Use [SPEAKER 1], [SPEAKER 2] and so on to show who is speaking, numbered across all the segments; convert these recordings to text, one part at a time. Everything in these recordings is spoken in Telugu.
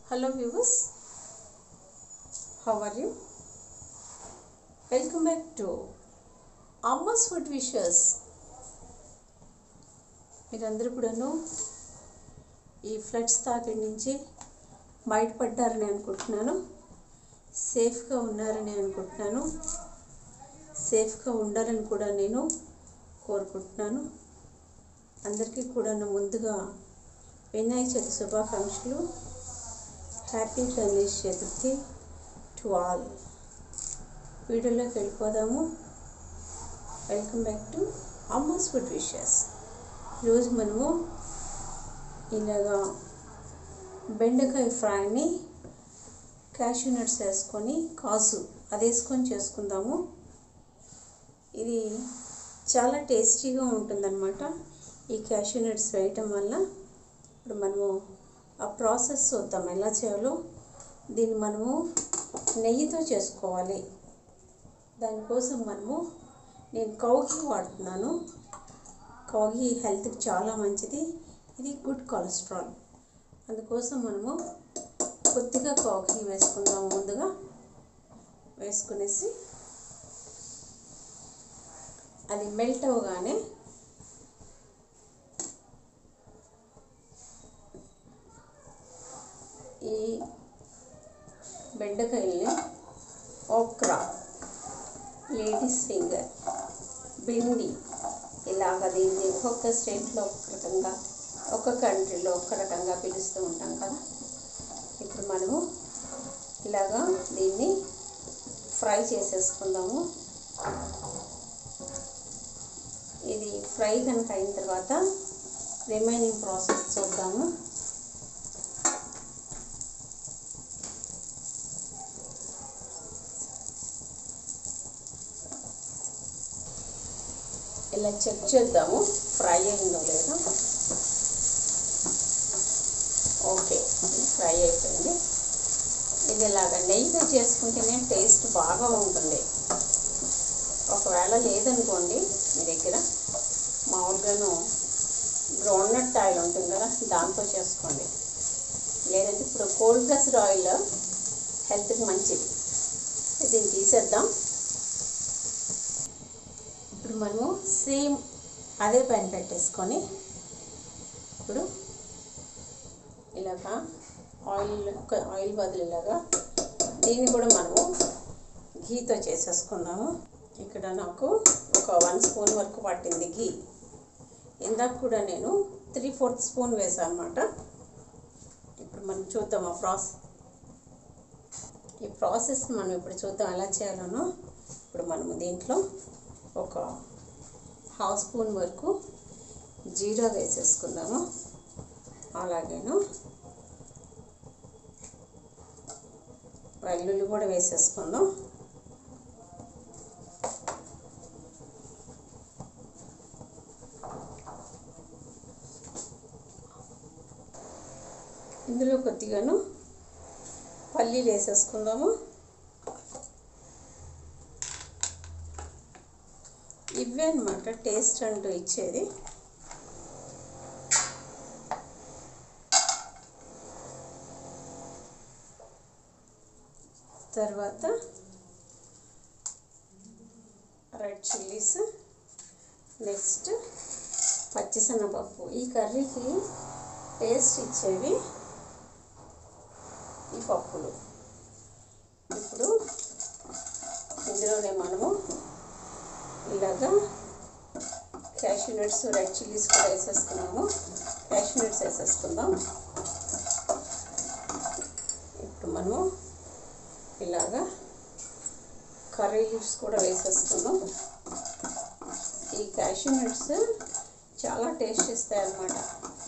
[SPEAKER 1] Hello viewers, how are you? Welcome back to Amma's Food Wishes. మీరందరూ కూడాను ఈ ఫ్లడ్స్ తాకిడి నుంచి బయటపడ్డారని అనుకుంటున్నాను సేఫ్గా ఉన్నారని అనుకుంటున్నాను సేఫ్గా ఉండాలని కూడా నేను కోరుకుంటున్నాను అందరికీ కూడా ముందుగా వినాయక చవితి శుభాకాంక్షలు happy Ganesh Chaturthi to all వీడియోలోకి వెళ్ళిపోదాము welcome back to Amma's food wishes ఈరోజు మనము ఇలాగా బెండకాయ ఫ్రైని క్యాషూ నట్స్ వేసుకొని కాజు అది వేసుకొని చేసుకుందాము ఇది చాలా టేస్టీగా ఉంటుందన్నమాట ఈ క్యాషూ నట్స్ వేయటం వల్ల ఇప్పుడు మనము ఆ ప్రాసెస్ చూద్దాం ఎలా చేయాలో దీన్ని మనము నెయ్యితో చేసుకోవాలి దానికోసం మనము నేను కౌగి వాడుతున్నాను కౌగి హెల్త్కి చాలా మంచిది ఇది గుడ్ కొలెస్ట్రాల్ అందుకోసం మనము కొద్దిగా కౌగి వేసుకుందాము ముందుగా వేసుకునేసి అది మెల్ట్ అవగానే ఈ బెండకాయల్ని ఓక్రా లేడీస్ ఫింగర్ భిండి ఇలాగ దీన్ని ఒక్కొక్క స్టేట్లో ఒక్కొక్క రకంగా ఒక్క కంట్రీలో ఒక్క రకంగా పిలుస్తూ ఉంటాం కదా ఇప్పుడు మనము ఇలాగా దీన్ని ఫ్రై చేసేసుకుందాము ఇది ఫ్రై కనుక అయిన తర్వాత రిమైనింగ్ ప్రాసెస్ చూద్దాము ఇలా చెక్ చేద్దాము ఫ్రై అయిందో లేదో ఓకే ఫ్రై అయిపోయింది ఇది ఇలాగ నెయ్యితో చేసుకుంటేనే టేస్ట్ బాగా ఉంటుంది ఒకవేళ లేదనుకోండి మీ దగ్గర మామూలుగాను గ్రౌండ్నట్ ఆయిల్ ఉంటుంది కదా దాంతో చేసుకోండి లేదంటే ఇప్పుడు కోల్డ్ ప్రెస్డ్ ఆయిల్ హెల్త్కి మంచిది దీన్ని తీసేద్దాం ఇప్పుడు మనము సేమ్ అదే పైన పెట్టేసుకొని ఇప్పుడు ఇలాగా ఆయిల్ ఆయిల్ బదులు ఇలాగా దీన్ని కూడా మనము ఘీతో చేసేసుకుందాము ఇక్కడ నాకు ఒక వన్ స్పూన్ వరకు పట్టింది ఘీ ఇందాక కూడా నేను త్రీ ఫోర్త్ స్పూన్ వేసాను అనమాట ఇప్పుడు మనం చూద్దాం ఆ ప్రాసెస్ ఈ ప్రాసెస్ మనం ఇప్పుడు చూద్దాం ఎలా చేయాలనో ఇప్పుడు మనము దీంట్లో ఒక హాఫ్ స్పూన్ వరకు జీరా వేసేసుకుందాము అలాగేను వెల్లుల్లి కూడా వేసేసుకుందాం ఇందులో కొద్దిగాను పల్లీలు వేసేసుకుందాము ఇవే అనమాట టేస్ట్ అంటూ ఇచ్చేది తర్వాత రెడ్ చిల్లీస్ నెక్స్ట్ పచ్చిశనగపప్పు ఈ కర్రీకి టేస్ట్ ఇచ్చేవి ఈ పప్పులు ఇప్పుడు ఇందులోనే మనము ఇలాగా క్యాషూ నట్స్ రెడ్ చిల్లీస్ కూడా వేసేసుకున్నాము క్యాషూ నట్స్ వేసేసుకుందాం ఇప్పుడు మనము ఇలాగా కర్రీ లీవ్స్ కూడా వేసేసుకుందాం ఈ క్యాషూ నట్స్ చాలా టేస్ట్ ఇస్తాయి అన్నమాట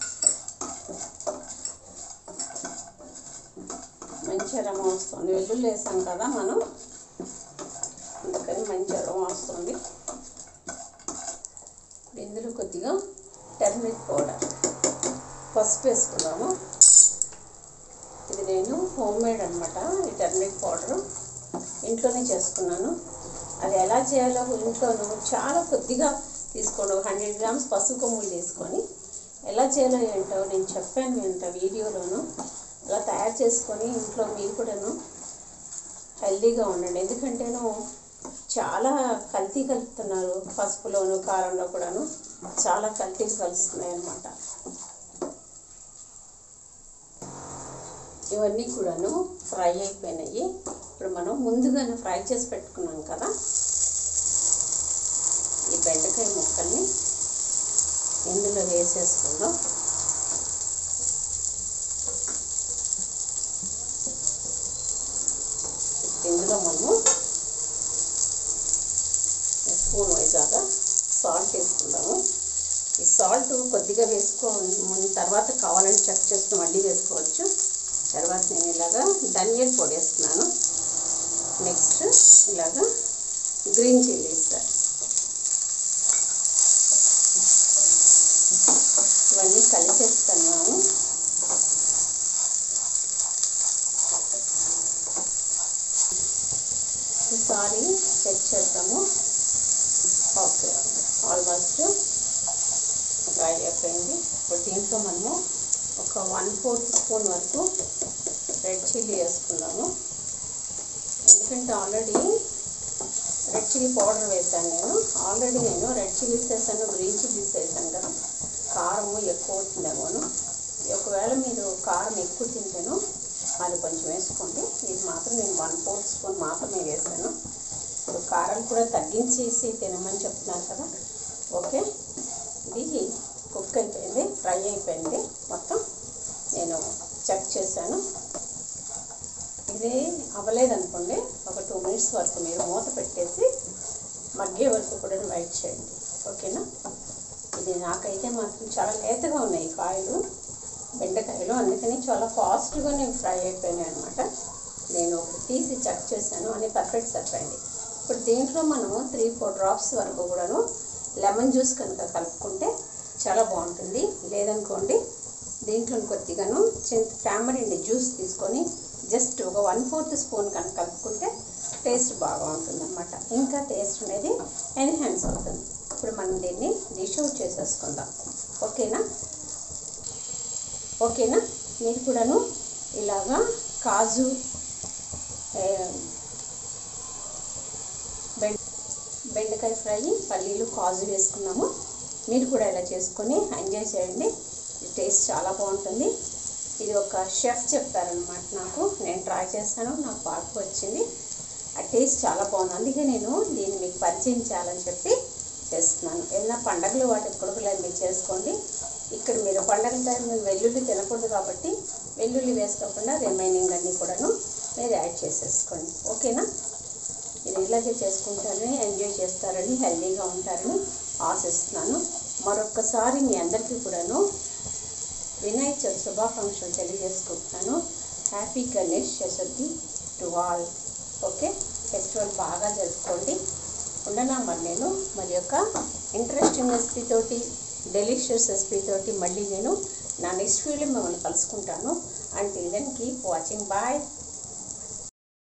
[SPEAKER 1] మంచి అరమ వస్తుంది వెల్లుల్లి వేసాం కదా మనం అందుకని మంచి అరమ వస్తుంది ఇందులో కొద్దిగా టర్మరిక్ పౌడర్ పసుపు వేసుకున్నాము ఇది నేను హోమ్ మేడ్ అనమాట ఈ టర్మరిక్ పౌడరు ఇంట్లోనే చేసుకున్నాను అది ఎలా చేయాలో ఇంట్లోనూ చాలా కొద్దిగా తీసుకోండి ఒక హండ్రెడ్ గ్రామ్స్ పసుపు కొమ్ములు తీసుకొని ఎలా చేయాలో ఏంటో నేను చెప్పాను ఇంత వీడియోలోను అలా తయారు చేసుకొని ఇంట్లో మీరు కూడాను హెల్తీగా ఉండండి ఎందుకంటేను చాలా కల్తీ కలుపుతున్నారు పసుపులోను కారంలో కూడాను చాలా కల్తీ కలుస్తున్నాయి అన్నమాట ఇవన్నీ కూడాను ఫ్రై అయిపోయినాయి ఇప్పుడు మనం ముందుగానే ఫ్రై చేసి పెట్టుకున్నాం కదా ఈ బెండకాయ ముక్కల్ని ఇందులో వేసేసుకుందాం ఇందులో మనము స్పూన్ వైజాగా సాల్ట్ వేసుకుందాము ఈ సాల్ట్ కొద్దిగా వేసుకో ముందు తర్వాత కావాలని చెక్ చేసుకుని మళ్ళీ వేసుకోవచ్చు తర్వాత నేను ఇలాగా ధనియాల పొడి వేస్తున్నాను నెక్స్ట్ ఇలాగా గ్రీన్ చిల్లీస్ ఇవన్నీ కలిపేస్తున్నాము ఒకసారి చెక్ చేద్దాము ఓకే ఆల్మోస్ట్ ఫ్రై అయిపోయింది ఇప్పుడు దీంట్లో మనము ఒక వన్ ఫోర్త్ స్పూన్ వరకు రెడ్ చిల్లీ వేసుకుందాము ఎందుకంటే ఆల్రెడీ రెడ్ చిల్లీ పౌడర్ వేసాను నేను ఆల్రెడీ నేను రెడ్ చిల్లీస్ వేసాను గ్రీన్ చిల్లీస్ వేసాను కదా కారం ఎక్కువ అవుతుందేమోను ఒకవేళ మీరు కారం ఎక్కువ తింటేను అది కొంచెం వేసుకోండి ఇది మాత్రం నేను వన్ ఫోర్త్ స్పూన్ మాత్రమే వేసాను ఇప్పుడు కారం కూడా తగ్గించేసి తినమని చెప్తున్నాను కదా ఓకే ఇది కుక్ అయిపోయింది ఫ్రై అయిపోయింది మొత్తం నేను చెక్ చేశాను ఇది అవ్వలేదనుకోండి ఒక టూ మినిట్స్ వరకు మీరు మూత పెట్టేసి మగ్గే వరకు కూడా వెయిట్ చేయండి ఓకేనా ఇది నాకైతే మాత్రం చాలా లేతగా ఉన్నాయి ఈ కాయలు బెండకాయలు అందుకని చాలా ఫాస్ట్గా నేను ఫ్రై అయిపోయినాయి అనమాట నేను ఒకటి తీసి చెక్ చేశాను అని పర్ఫెక్ట్ సరిపోయింది ఇప్పుడు దీంట్లో మనము త్రీ ఫోర్ డ్రాప్స్ వరకు కూడాను లెమన్ జ్యూస్ కనుక కలుపుకుంటే చాలా బాగుంటుంది లేదనుకోండి దీంట్లో కొద్దిగాను చింత టామరిండి జ్యూస్ తీసుకొని జస్ట్ ఒక వన్ ఫోర్త్ స్పూన్ కనుక కలుపుకుంటే టేస్ట్ బాగా ఉంటుంది అనమాట ఇంకా టేస్ట్ అనేది ఎన్హాన్స్ అవుతుంది ఇప్పుడు మనం దీన్ని డిష్ అవుట్ చేసేసుకుందాం ఓకేనా ఓకేనా మీరు కూడాను ఇలాగా కాజు ఏ, బెండ బెండకాయ ఫ్రై పల్లీలు కాజు వేసుకున్నాము మీరు కూడా ఇలా చేసుకొని ఎంజాయ్ చేయండి ఈ టేస్ట్ చాలా బాగుంటుంది ఇది ఒక షెఫ్ చెప్పారనమాట నాకు నేను ట్రై చేశాను నాకు బాగా వచ్చింది ఆ టేస్ట్ చాలా బాగుంది అందుకే నేను దీన్ని మీకు పరిచయం చేయాలని చెప్పి చేస్తున్నాను ఏదైనా పండగలు వాటి కొడుకులు మీరు చేసుకోండి ఇక్కడ మీరు పండగల టైం మీరు వెల్లుల్లి తినకూడదు కాబట్టి వెల్లుల్లి వేసుకోకుండా రిమైనింగ్ అన్నీ కూడాను మీరు యాడ్ చేసేసుకోండి ఓకేనా మీరు ఇలాగే చేసుకుంటారని ఎంజాయ్ చేస్తారని హెల్తీగా ఉంటారని ఆశిస్తున్నాను మరొక్కసారి మీ అందరికీ కూడాను వినాయక చవితి శుభాకాంక్షలు తెలియజేసుకుంటున్నాను happy Ganesh Chaturthi to all okay festival బాగా జరుపుకోండి ఉండనా మరి నేను మరి యొక్క ఇంట్రెస్టింగ్ రెసిపీ తోటి డెలిషియస్ రెసిపీ తోటి మళ్ళీ నేను నా నెక్స్ట్ వీడియో మిమ్మల్ని కలుసుకుంటాను and then keep watching bye